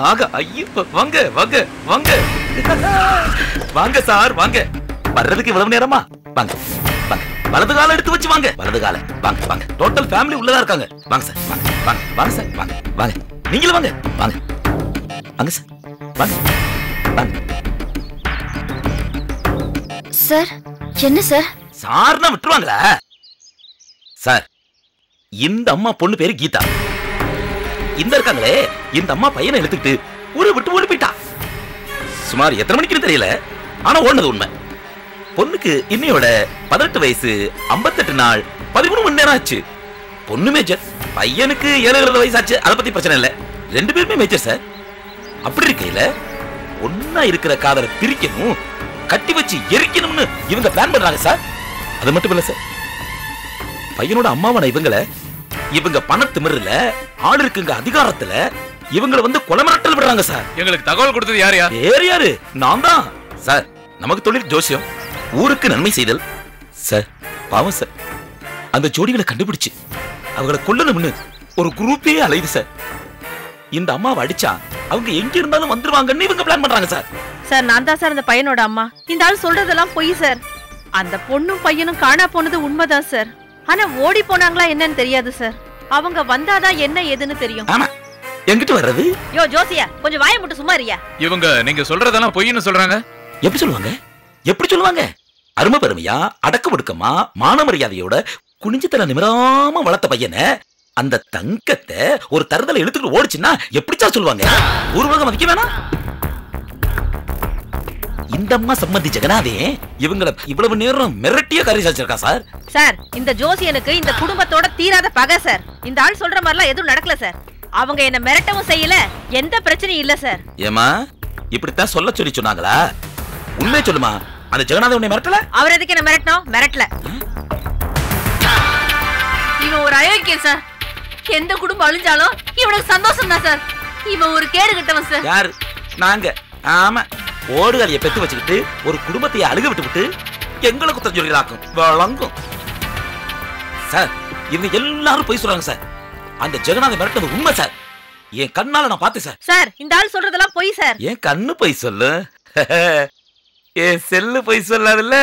ஆக ஐயோ வாங்க வாங்க வாங்க வாங்க சார் வாங்க வர்றதுக்கு இவ்வளவு நேரமா வாங்க வாங்க வலது கால எடுத்து வச்சு வாங்க வலது கால வாங்க வாங்க டோட்டல் ஃபேமிலி உள்ளதா இருக்காங்க வாங்க சார் வாங்க வாங்க வாங்க சார் வாங்க வாங்க நீங்களும் வாங்க வாங்க வாங்க சார் வாங்க வாங்க சார் என்ன சார் சார்னா விட்டுருவாங்களா சார் இந்த அம்மா பொண்ணு பேரு கீதா இந்த இருக்காங்களே இந்த அம்மா பையனை எடுத்துக்கிட்டு ஊரை விட்டு ஓடி போயிட்டா சுமார் எத்தனை மணிக்குன்னு தெரியல ஆனா ஓடுனது உண்மை பொண்ணுக்கு இன்னையோட பதினெட்டு வயசு ஐம்பத்தெட்டு நாள் பதிமூணு மணி நேரம் ஆச்சு பொண்ணு மேஜர் பையனுக்கு ஏழு எழுபது வயசு ஆச்சு அதை பத்தி பிரச்சனை இல்லை ரெண்டு பேருமே மேஜர் சார் அப்படி இருக்கையில ஒன்னா இருக்கிற காதலை பிரிக்கணும் கட்டி வச்சு எரிக்கணும்னு இவங்க பிளான் பண்றாங்க சார் அது மட்டும் இல்ல சார் பையனோட அம்மாவான இவங்கள இவங்க பணத்திமிருல ஆள் இருக்குங்க அதிகாரத்துல இவங்கள வந்து கொலை மிரட்டல் விடுறாங்க சார் எங்களுக்கு தகவல் கொடுத்தது யார் யார் வேற யாரு நான் தான் சார் நமக்கு தொழில் ஜோசியம் ஊருக்கு நன்மை செய்தல் சார் பாவம் சார் அந்த ஜோடிகளை கண்டுபிடிச்சு அவங்கள கொல்லணும்னு ஒரு குரூப்பே அலையுது சார் இந்த அம்மாவை அடிச்சா அவங்க எங்க இருந்தாலும் வந்துருவாங்கன்னு இவங்க பிளான் பண்றாங்க சார் சார் நான் தான் சார் அந்த பையனோட அம்மா இந்த ஆள் சொல்றதெல்லாம் பொய் சார் அந்த பொண்ணும் பையனும் காணா போனது உண்மைதான் சார் ஆனா ஓடி போனாங்களா என்னன்னு தெரியாது சார் அவங்க வந்தாதான் என்ன ஏதுன்னு தெரியும் ஆமா எங்கிட்ட வர்றது யோ ஜோசியா கொஞ்சம் வாய மட்டும் சும்மா இருயா இவங்க நீங்க சொல்றதெல்லாம் பொய்ன்னு சொல்றாங்க எப்படி சொல்லுவாங்க எப்படி சொல்லுவாங்க அருமை பெருமையா அடக்க ஒடுக்கமா மான மரியாதையோட குனிஞ்சு தர நிமிராம வளர்த்த பையனை அந்த தங்கத்தை ஒரு தருதலை இழுத்துட்டு ஓடிச்சுன்னா எப்படிச்சா சொல்லுவாங்க ஒரு உலகம் மதிக்க வேணாம் இந்த அம்மா சம்மந்தி ஜெகநாதே இவங்கள இவ்வளவு நேரம் மிரட்டிய கறி சாச்சிருக்கா சார் சார் இந்த ஜோசியனுக்கு இந்த குடும்பத்தோட தீராத பகை சார் இந்த ஆள் சொல்ற மாதிரிலாம் எதுவும் நடக்கல சார் அவங்க என்ன மிரட்டவும் செய்யல எந்த பிரச்சனையும் இல்ல சார் ஏமா இப்படித்தான் சொல்ல சொல்லி சொன்னாங்களா உண்மையை சொல்லுமா அந்த ஜெகநாதன் உன்னை மிரட்டல அவர் எதுக்கு என்ன மிரட்டணும் மிரட்டல இவன் ஒரு அயோக்கியன் சார் எந்த குடும்பம் அழிஞ்சாலும் இவனுக்கு சந்தோஷம் தான் சார் இவன் ஒரு கேடு கட்டவன் சார் யாரு நாங்க ஆமா ஓடுகாலிய பெத்து வச்சுக்கிட்டு ஒரு குடும்பத்தை அழுக விட்டுவிட்டு எங்களை குத்தம் சொல்லிடலாக்கும் வழங்கும் சார் இவங்க எல்லாரும் போய் சொல்றாங்க சார் அந்த ஜெகநாதன் மிரட்டது உண்மை சார் என் கண்ணால நான் பார்த்தேன் சார் சார் இந்த ஆள் சொல்றதெல்லாம் பொய் சார் என் கண்ணு போய் சொல்லு என் செல்லு போய் சொல்லாதுல்ல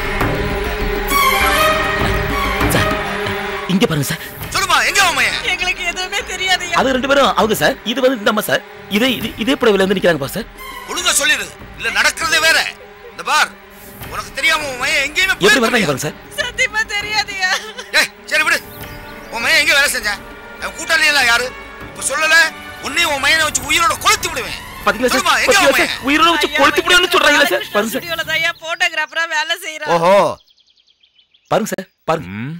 சார் இங்க பாருங்க சார் சொல்லுமா எங்க உமைய எங்களுக்கு எதுவுமே தெரியாது அது ரெண்டு பேரும் அவங்க சார் இது வந்து இந்த அம்மா சார் இதே இது- இதே புடவையில இருந்து நிக்கிறாங்க பா சார் ஒழுங்கா சொல்லிடு இல்ல நடக்கிறதே வேற இந்த பார் உனக்கு தெரியாம உன் மையன் எங்கேயுமே எப்படி வர்றாங்க போயிருக்க பாருங்க சார் சத்தியமா தெரியாதுயா ஏய் சரி விடு உன் மையன் எங்க வேலை செஞ்சான் அவன் கூட்டாளி எல்லாம் யாரு இப்ப சொல்லல உன்னையும் உன் மையனை வச்சு உயிரோட கொளுத்தி விடுவேன் பாத்தீங்களா சொல்லுமா, சார் எங்க பாத்தீங்களா உன் சார் மையன்? உயிரோட வச்சு கொளுத்தி முடியும்னு சொல்றாங்களா சார் பாருங்க சார் ஸ்டுடியோல தான் போட்டோகிராஃபரா வேலை செய்யறான் ஓஹோ பாருங்க சார் பாருங்க ம்.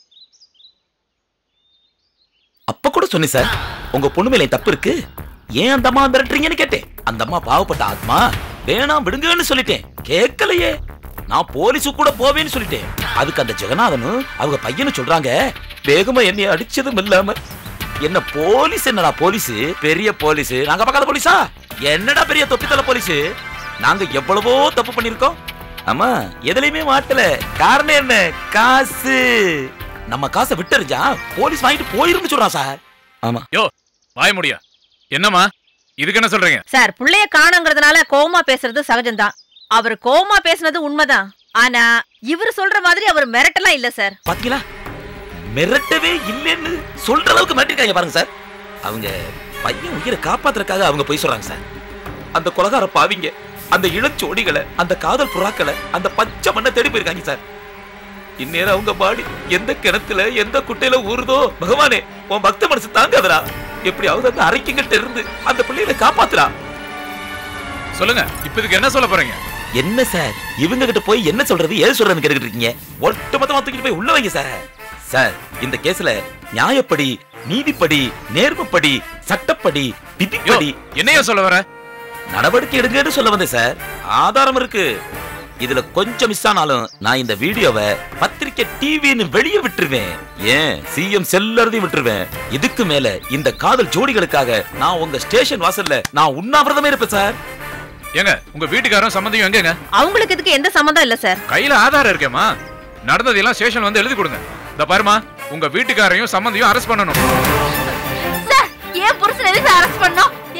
அப்ப கூட சொன்னேன் சார் உங்க பொண்ணு மேல தப்பு இருக்கு ஏன் அந்த அம்மா மிரட்டுறீங்கன்னு கேட்டேன் அந்த அம்மா பாவப்பட்ட ஆத்மா வேணாம் விடுங்கன்னு சொல்லிட்டேன் கேட்கலையே நான் போலீஸு கூட போவேன்னு சொல்லிட்டேன் அதுக்கு அந்த ஜெகநாதனும் அவங்க பையனும் சொல்றாங்க வேகமா என்னை அடிச்சதும் இல்லாம என்ன போலீஸ் என்னடா போலீஸ் பெரிய போலீஸ் நாங்க பார்க்காத போலீஸா என்னடா பெரிய தொப்பித்தல போலீஸ் நாங்க எவ்வளவோ தப்பு பண்ணிருக்கோம் ஆமா எதுலயுமே மாட்டல காரணம் என்ன காசு நம்ம காசை விட்டறிஞ்சா போலீஸ் வாங்கிட்டு போயிருந்து சொல்றான் சார் ஆமா யோ வாய முடியா என்னம்மா இதுக்கு என்ன சொல்றீங்க சார் புள்ளைய காணுங்கிறதுனால கோவமா பேசுறது சகஜம்தான் அவர் கோவமா பேசுனது உண்மைதான் ஆனா இவர் சொல்ற மாதிரி அவர் மிரட்டலாம் இல்ல சார் பாத்தீங்களா மிரட்டவே இல்லைன்னு சொல்ற அளவுக்கு மிரட்டிருக்காங்க பாருங்க சார் அவங்க பையன் உயிரை காப்பாத்துறதுக்காக அவங்க போய் சொல்றாங்க சார் அந்த கொலகார பாவிங்க அந்த இளச்சோடிகளை அந்த காதல் புறாக்களை அந்த பச்சை மண்ணை தேடி போயிருக்காங்க சார் இந்நேரம் அவங்க பாடி எந்த கிணத்துல எந்த குட்டையில ஊறுதோ பகவானே உன் பக்த மனசு தாங்காதடா எப்படியாவது அந்த அரைக்கிங்கிட்ட இருந்து அந்த பிள்ளைகளை காப்பாத்துறா சொல்லுங்க இப்ப இதுக்கு என்ன சொல்ல போறீங்க என்ன சார் இவங்க கிட்ட போய் என்ன சொல்றது ஏது சொல்றதுன்னு கேட்டுக்கிட்டு இருக்கீங்க ஒட்டு மொத்தமா தூக்கிட்டு போய் உள்ள வைங்க சார் சார் இந்த கேஸ்ல நியாயப்படி நீதிப்படி நேர்மைப்படி சட்டப்படி யோ விதிப்படி என்னையா சொல்ல வர நடவடிக்கை எடுங்கன்னு சொல்ல வந்தேன் சார் ஆதாரம் இருக்கு இதுல கொஞ்சம் மிஸ் ஆனாலும் நான் இந்த வீடியோவை பத்திரிக்கை டிவின்னு வெளியே விட்டுருவேன் ஏன் சிஎம் செல்லறதையும் விட்டுருவேன் இதுக்கு மேல இந்த காதல் ஜோடிகளுக்காக நான் உங்க ஸ்டேஷன் வாசல்ல நான் உண்ணாவிரதமே இருப்பேன் சார் ஏங்க உங்க வீட்டுக்காரரும் சம்மந்தியும் எங்கங்க அவங்களுக்கு இதுக்கு எந்த சம்மந்தம் இல்ல சார் கையில ஆதாரம் இருக்கேம்மா நடந்ததெல்லாம் ஸ்டேஷன் வந்து எழுதி கொடுங்க இந்த பாருமா உங்க வீட்டுக்காரையும் சம்மந்தியும் அரெஸ்ட் பண்ணணும் சார் ஏன் புருஷன் எதுக்கு அரெஸ்ட் பண்ணோம்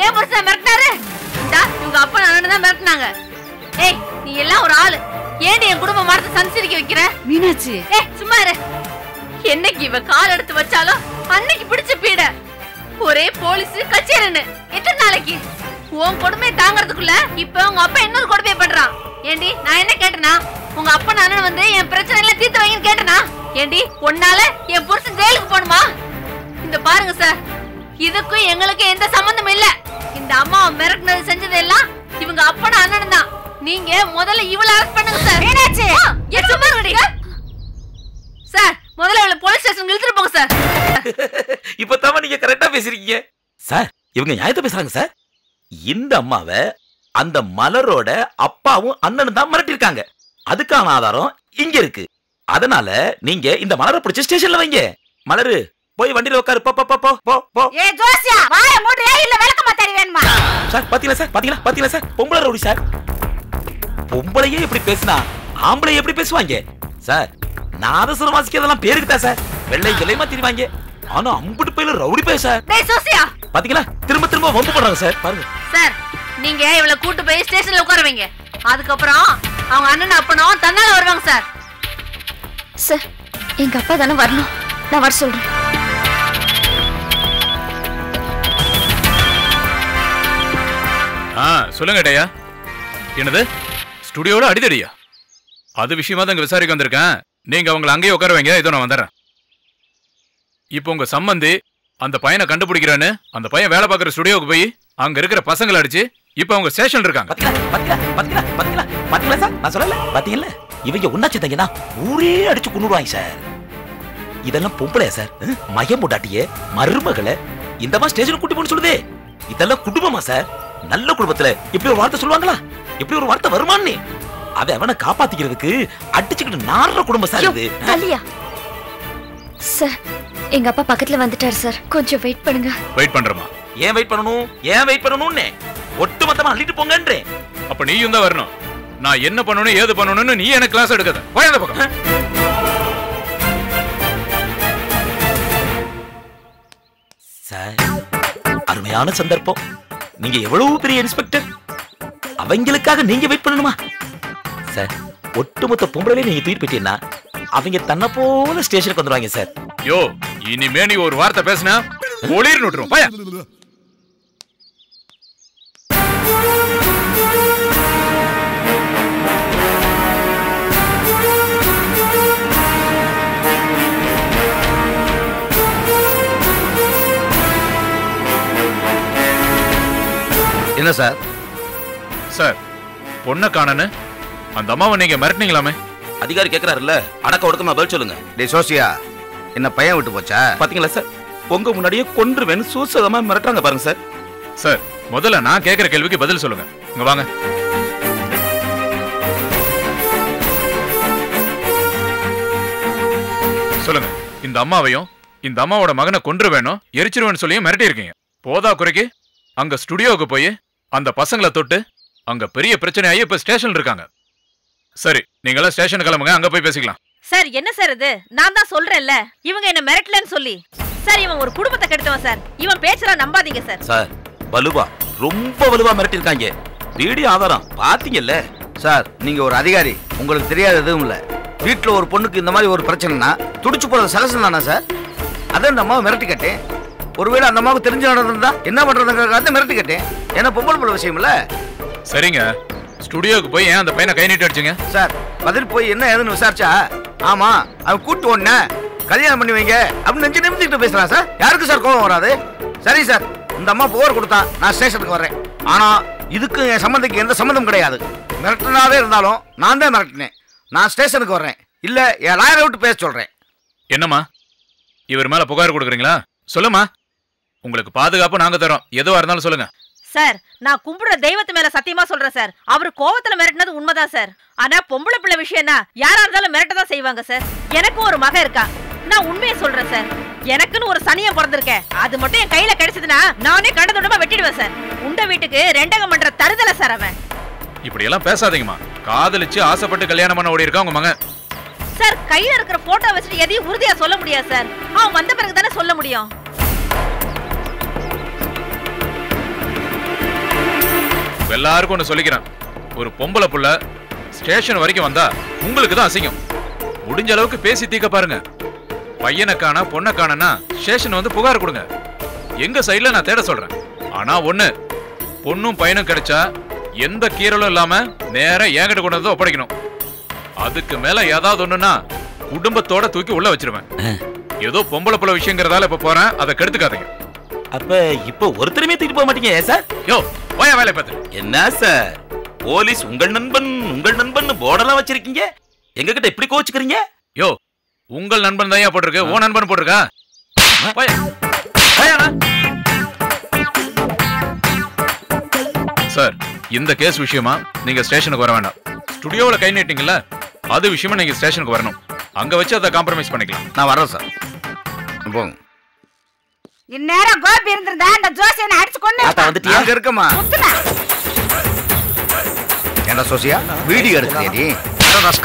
ஏன் புருஷன் மிரட்டினாரு இந்தா, இவங்க அப்பா அண்ணன் தான் மிரட்டினாங்க ஏய் நீ எல்லாம் ஒரு ஆளு ஏன்டி என் குடும்ப மரத்தை சந்திச்சிருக்க வைக்கிற மீனாட்சி ஏய் சும்மா இரு என்னைக்கு இவ கால் எடுத்து வச்சாலும் அன்னைக்கு பிடிச்சு பீட ஒரே போலீஸ் கச்சேரின்னு எத்தனை நாளைக்கு உன் கொடுமையை தாங்கறதுக்குள்ள இப்ப உங்க அப்பா இன்னொரு கொடுமையை பண்றான் ஏண்டி நான் என்ன கேட்டனா உங்க அப்பா அண்ணன் வந்து என் பிரச்சனை எல்லாம் தீர்த்து வைங்கன்னு கேட்டனா ஏண்டி உன்னால என் புருஷன் ஜெயிலுக்கு போகணுமா இந்த பாருங்க சார் இதுக்கும் எங்களுக்கு எந்த சம்பந்தமும் இல்ல இந்த அம்மா மிரட்டினது செஞ்சது எல்லாம் இவங்க அப்பன அண்ணன் தான் நீங்க முதல்ல இவள அரெஸ்ட் பண்ணுங்க சார் மீனாட்சி ஏன் சும்மா இருடி சார் முதல்ல இவள போலீஸ் ஸ்டேஷன் இழுத்துட்டு போங்க சார் இப்ப தாம நீங்க கரெக்டா பேசுறீங்க சார் இவங்க நியாயத்தை பேசுறாங்க சார் இந்த அம்மாவை அந்த மலரோட அப்பாவும் அண்ணனும் தான் மிரட்டிருக்காங்க அதுக்கான ஆதாரம் இங்க இருக்கு அதனால நீங்க இந்த மலரை பிடிச்ச ஸ்டேஷன்ல வைங்க மலரு போய் வண்டியில உட்காரு போ போ போ போ போ போ ஏ ஜோசியா வாய மூடுறியா இல்ல விளக்கமா தரி வேணுமா சார் பாத்தீங்களா சார் பாத்தீங்களா பாத்தீங்களா சார் பொம்பளை ரவுடி சார் பொம்பளையே இப்படி பேசினா ஆம்பளை எப்படி பேசுவாங்க சார் நாதசுரம் வாசிக்கிறதெல்லாம் பேருக்கு தான் சார் வெள்ளை வெள்ளையமா திரிவாங்க ஆனா அம்புட்டு பையில ரவுடி பேச சார் டேய் சோசியா பாத்தீங்களா திரும்ப திரும்ப வம்பு பண்றாங்க சார் பாருங்க சார் நீங்க இவள கூட்டு போய் ஸ்டேஷன்ல உட்கார வைங்க அதுக்கப்புறம் அவங்க அண்ணன் அப்பனும் தன்னால வருவாங்க சார் சார் எங்க அப்பா தானே வரணும் நான் வர சொல்றேன் ஆ சொல்லுங்க டேயா என்னது ஸ்டுடியோல அடிதடியா அது விஷயமா தான் இங்க விசாரிக்க வந்திருக்கேன் நீங்க அவங்கள அங்கேயே உட்கார வைங்க இதோ நான் வந்துடுறேன் இப்போ உங்க சம்பந்தி அந்த பையனை கண்டுபிடிக்கிறான்னு அந்த பையன் வேலை பார்க்குற ஸ்டுடியோவுக்கு போய் அங்க இருக்கிற பசங்களை அடிச்சு இப்போ அவங்க ஸ்டேஷன்ல இருக்காங்க பாத்தீங்களா பாத்தீங்களா பாத்தீங்களா பாத்தீங்களா பாத்தீங்களா சார் நான் சொல்லல பாத்தீங்கல்ல இவங்க உன்னாச்சு தங்கன்னா ஊரே அடிச்சு கொண்டுடுவாங்க சார் இதெல்லாம் பொம்பளையா சார் ஹம்? மயம் முட்டாட்டிய மருமகளை இந்த மாதிரி ஸ்டேஷனுக்கு கூட்டி போன்னு சொல்லுதே இதெல்லாம் குடும்பமா சார் நல்ல குடும்பத்துல இப்படி ஒரு வார்த்தை சொல்லுவாங்களா இப்படி ஒரு வார்த்தை வருமான்னு அவன் அவனை காப்பாத்திக்கிறதுக்கு அடிச்சுக்கிட்டு நாடுற குடும்பம் சார் இது தலியா சார் எங்க அப்பா பக்கத்துல வந்துட்டாரு சார் கொஞ்சம் வெயிட் பண்ணுங்க வெயிட் பண்றமா ஏன் வெயிட் பண்ணணும் ஏன் வெயிட் பண்ணணும்னு ஒட்டு மொத்தமா அள்ளிட்டு போங்கன்றேன் அப்ப நீயும் தான் வரணும் நான் என்ன பண்ணணும் ஏது பண்ணணும்னு நீ எனக்கு கிளாஸ் எடுக்காத போய் அந்த பக்கம் சார் அருமையான சந்தர்ப்பம் நீங்க எவ்வளவு பெரிய இன்ஸ்பெக்டர் அவங்களுக்காக நீங்க வெயிட் பண்ணணுமா சார் ஒட்டுமொத்த பொம்பளையிலே நீங்க தூக்கிட்டு போயிட்டீங்கன்னா அவங்க தன்னை போல ஸ்டேஷனுக்கு வந்துருவாங்க சார் யோ இனிமே நீ ஒரு வார்த்தை பேசினா ஒளிர்னு விட்டுரும் பய என்ன சார் சார் பொண்ணை காணன்னு அந்த அம்மாவை நீங்க மிரட்டினீங்களாமே அதிகாரி கேக்குறாருல்ல அடக்க ஒடுக்கமா பதில் சொல்லுங்க டே சோசியா என்ன பையன் விட்டு போச்சா பாத்தீங்களா சார் உங்க முன்னாடியே கொன்றுவேன்னு சூசகமா மிரட்டுறாங்க பாருங்க சார் சார் முதல்ல நான் கேட்கிற கேள்விக்கு பதில் சொல்லுங்க இங்க வாங்க சொல்லுங்க இந்த அம்மாவையும் இந்த அம்மாவோட மகனை கொன்று வேணும் எரிச்சிருவேன்னு சொல்லியும் மிரட்டி இருக்கீங்க போதா குறைக்கு அங்க ஸ்டுடியோவுக்கு போய் அந்த பசங்களை தொட்டு அங்க பெரிய பிரச்சனையாகி இப்ப ஸ்டேஷன்ல இருக்காங்க சரி நீங்களாம் ஸ்டேஷன் கிளம்புங்க அங்க போய் பேசிக்கலாம் சார் என்ன சார் இது நான் தான் சொல்றேன்ல இவங்க என்ன மிரட்டலன்னு சொல்லி சார் இவன் ஒரு குடும்பத்தை கெடுத்தவன் சார் இவன் பேச்செல்லாம் நம்பாதீங்க சார் சார் வலுவா ரொம்ப வலுவா மிரட்டிருக்காங்க வீடியோ ஆதாரம் பாத்தீங்கல்ல சார் நீங்க ஒரு அதிகாரி உங்களுக்கு தெரியாத எதுவும் இல்ல வீட்டுல ஒரு பொண்ணுக்கு இந்த மாதிரி ஒரு பிரச்சனைனா துடிச்சு போறது சகசம் தானே சார் அதை இந்த அம்மாவை மிரட்டி கேட்டேன் ஒருவேளை அந்த அம்மாவுக்கு தெரிஞ்சு நடந்திருந்தா என்ன பண்றதுங்கிறத மிரட்டி கேட்டேன் ஏன்னா பொம்பளை பிள்ளை விஷயம் இல்ல சரிங்க ஸ்டுடியோவுக்கு போய் ஏன் அந்த பையனை கை நீட்டி அடிச்சீங்க சார் பதில் போய் என்ன ஏதுன்னு விசாரிச்சா ஆமா அவன் கூட்டு ஒண்ணு கல்யாணம் பண்ணி வைங்க அப்படின்னு நெஞ்சு நிமிந்துக்கிட்டு பேசுறான் சார் யாருக்கு சார் கோபம் வராது சரி சார் இந்த அம்மா புகார் கொடுத்தா நான் ஸ்டேஷனுக்கு வர்றேன் ஆனா இதுக்கு என் சம்மந்திக்கு எந்த சம்மந்தம் கிடையாது மிரட்டினாவே இருந்தாலும் நான் தான் மிரட்டினேன் நான் ஸ்டேஷனுக்கு வர்றேன் இல்ல என் லாயரை விட்டு பேச சொல்றேன் என்னம்மா இவர் மேல புகார் கொடுக்குறீங்களா சொல்லுமா உங்களுக்கு பாதுகாப்பு நாங்க தரோம் எதுவா இருந்தாலும் சொல்லுங்க சார் நான் கும்பிடுற தெய்வத்து மேல சத்தியமா சொல்றேன் சார் அவர் கோவத்துல மிரட்டினது உண்மைதான் சார் ஆனா பொம்பளை பிள்ளை விஷயம்னா யாரா இருந்தாலும் மிரட்ட தான் செய்வாங்க சார் எனக்கும் ஒரு மகன் இருக்கா நான் உண்மையை சொல்றேன் சார் எனக்குன்னு ஒரு சனியம் பிறந்திருக்கேன் அது மட்டும் என் கையில கிடைச்சதுன்னா நானே கண்ட துண்டமா வெட்டிடுவேன் சார் உண்ட வீட்டுக்கு ரெண்டகம் பண்ற தருதல சார் அவன் இப்படி எல்லாம் பேசாதீங்கம்மா காதலிச்சு ஆசைப்பட்டு கல்யாணம் பண்ண ஓடி இருக்கா உங்க மகன் சார் கையில இருக்கிற போட்டோ வச்சுட்டு எதையும் உறுதியா சொல்ல முடியாது சார் அவன் வந்த பிறகு தானே சொல்ல முடியும் உங்க எல்லாருக்கும் ஒன்று சொல்லிக்கிறேன் ஒரு பொம்பளை புள்ள ஸ்டேஷன் வரைக்கும் வந்தா உங்களுக்கு தான் அசிங்கம் முடிஞ்ச அளவுக்கு பேசி தீக்க பாருங்க பையனை காண பொண்ணை காணனா ஸ்டேஷன் வந்து புகார் கொடுங்க எங்க சைடுல நான் தேட சொல்றேன் ஆனா ஒண்ணு பொண்ணும் பையனும் கிடைச்சா எந்த கீரலும் இல்லாம நேரா என்கிட்ட கொண்டு வந்து ஒப்படைக்கணும் அதுக்கு மேல ஏதாவது ஒண்ணுன்னா குடும்பத்தோட தூக்கி உள்ள வச்சிருவேன் ஏதோ பொம்பளை புள்ள விஷயங்கிறதால இப்ப போறேன் அதை கெடுத்துக்காதீங்க அப்ப இப்ப ஒருத்தருமே தூக்கிட்டு போக மாட்டீங்க ஏன் சார் யோ போயா வேலையை பார்த்து என்ன சார் போலீஸ் உங்கள் நண்பன் உங்கள் நண்பன் போர்டெல்லாம் வச்சிருக்கீங்க எங்க கிட்ட இப்படி கோச்சுக்கிறீங்க யோ உங்கள் நண்பன் தான் போட்டிருக்கு உன் நண்பன் போட்டிருக்கா போயா போயாண்ணா. சார் இந்த கேஸ் விஷயமா நீங்க ஸ்டேஷனுக்கு வர வேண்டாம் ஸ்டுடியோவில் கை நீட்டிங்கல்ல அது விஷயமா நீங்க ஸ்டேஷனுக்கு வரணும் அங்க வச்சு அதை காம்ப்ரமைஸ் பண்ணிக்கலாம் நான் வரேன் சார் போங்க இந்நேரம் கோபி இருந்திருந்தா இந்த ஜோசியனை அடிச்சு கொண்டு தாத்தா வந்துட்டியா அங்க இருக்கமா என்ன சோசியா வீடியோ எடுக்கிறியா நீ அட ராஸ்கா.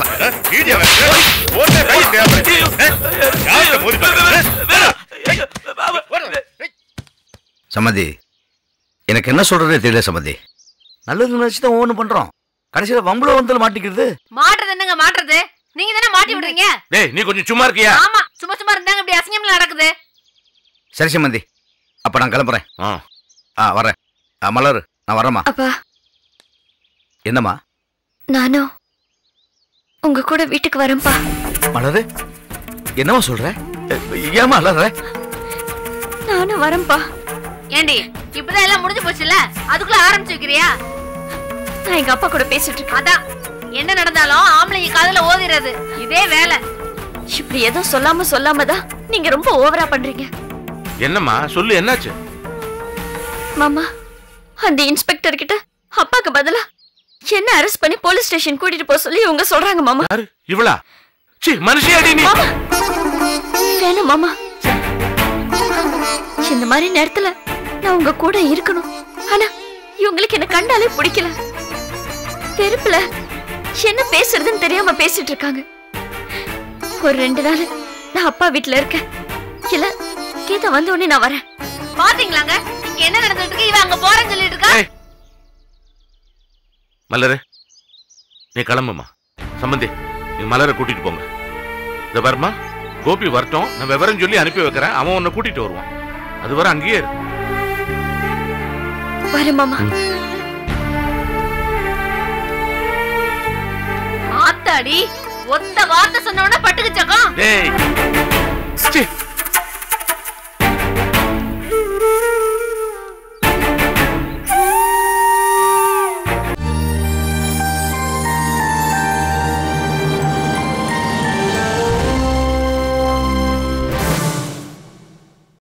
சம்மதி எனக்கு என்ன சொல்றதே தெரியல சம்மதி நல்லது நினைச்சு தான் ஒவ்வொன்று பண்றோம் கடைசியில வம்புல வந்து மாட்டிக்கிறது மாட்டுறது என்னங்க மாட்டுறது நீங்க தானே மாட்டி விடுறீங்க டேய் நீ கொஞ்சம் சும்மா இருக்கியா ஆமா சும்மா சும்மா இருந்தாங்க இப்படி அசிங்கம்ல நடக்குது சரி சம்மந்தி அப்ப நான் கிளம்புறேன் ஆ. ஆ வரேன் ஆ, மலர் நான் வரேம்மா அப்பா என்னம்மா நானும் உங்க கூட வீட்டுக்கு வரேன்ப்பா மலரு என்னம்மா சொல்ற ஏமா அலற நானும் வரேன்ப்பா ஏண்டி இப்பதான் எல்லாம் முடிஞ்சு போச்சுல அதுக்குள்ள ஆரம்பிச்சு வைக்கிறியா நான் எங்க அப்பா கூட பேசிட்டு இருக்கேன் அதான் என்ன நடந்தாலும் ஆம்பளைங்க காதுல ஓதிறது இதே வேலை இப்படி எதுவும் சொல்லாம சொல்லாம தான் நீங்க ரொம்ப ஓவரா பண்றீங்க என்னம்மா சொல்லு என்னாச்சு மாமா அந்த இன்ஸ்பெக்டர் கிட்ட அப்பாக்கு பதிலா என்ன அரெஸ்ட் பண்ணி போலீஸ் ஸ்டேஷன் கூட்டிட்டு போக சொல்லி இவங்க சொல்றாங்க மாமா யாரு இவளா சி மனுஷியாடி நீ மாமா வேணாம் மாமா இந்த மாதிரி நேரத்துல நான் உங்க கூட இருக்கணும் ஆனா இவங்களுக்கு என்ன கண்டாலே பிடிக்கல வெறுப்புல என்ன பேசுறதுன்னு தெரியாம பேசிட்டு இருக்காங்க ஒரு ரெண்டு நாள் நான் அப்பா வீட்ல இருக்கேன் இல்ல கீதா வந்த உடனே நான் வரேன் பாத்தீங்களாங்க இங்க என்ன நடந்துட்டு இருக்கு இவன் அங்க போறேன்னு சொல்லிட்டு இருக்கா ஏய். மலரு நீ கிளம்புமா சம்பந்தி நீ மலரை கூட்டிட்டு போங்க இந்த பாருமா கோபி வரட்டும் நான் விவரம் சொல்லி அனுப்பி வைக்கிறேன் அவன் உன்னை கூட்டிட்டு வருவான் அது வரை அங்கேயே இரு வரேன் மாமா ஆத்தாடி ஒத்த வார்த்தை சொன்ன உடனே பட்டுக்குச்சக்கம் டேய்